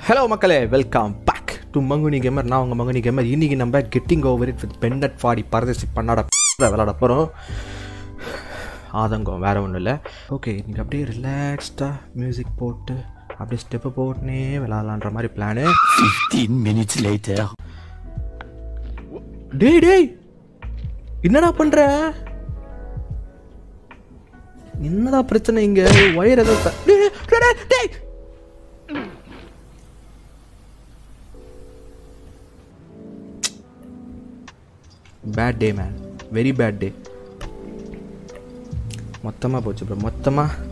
Hello மக்களே welcome back to Manguni Gamer நான் உங்கள் மங்குனி கேமர் இன்னைக்கு நம்ம getting over it with Bennett Foddy பரதேசி பண்ணாட விளாட போகிறோம் ஆதங்கம் வேறு ஒன்றும் இல்லை ஓகே இன்றைக்கி அப்படியே ரிலாக்ஸ்டாக மியூசிக் போட்டு அப்படியே ஸ்டெப்பு போட்டுனே விளாட்லான்ற மாதிரி பிளானு 15 minutes later. டேய் டேய் என்னடா பண்ற என்னடா பிரச்சனை இங்க ஒயர் ஏதோ த- டேய், டேய், டேய், டேய். Bad day man very bad day மொத்தமாக போச்சு ப்ரோ மொத்தமாக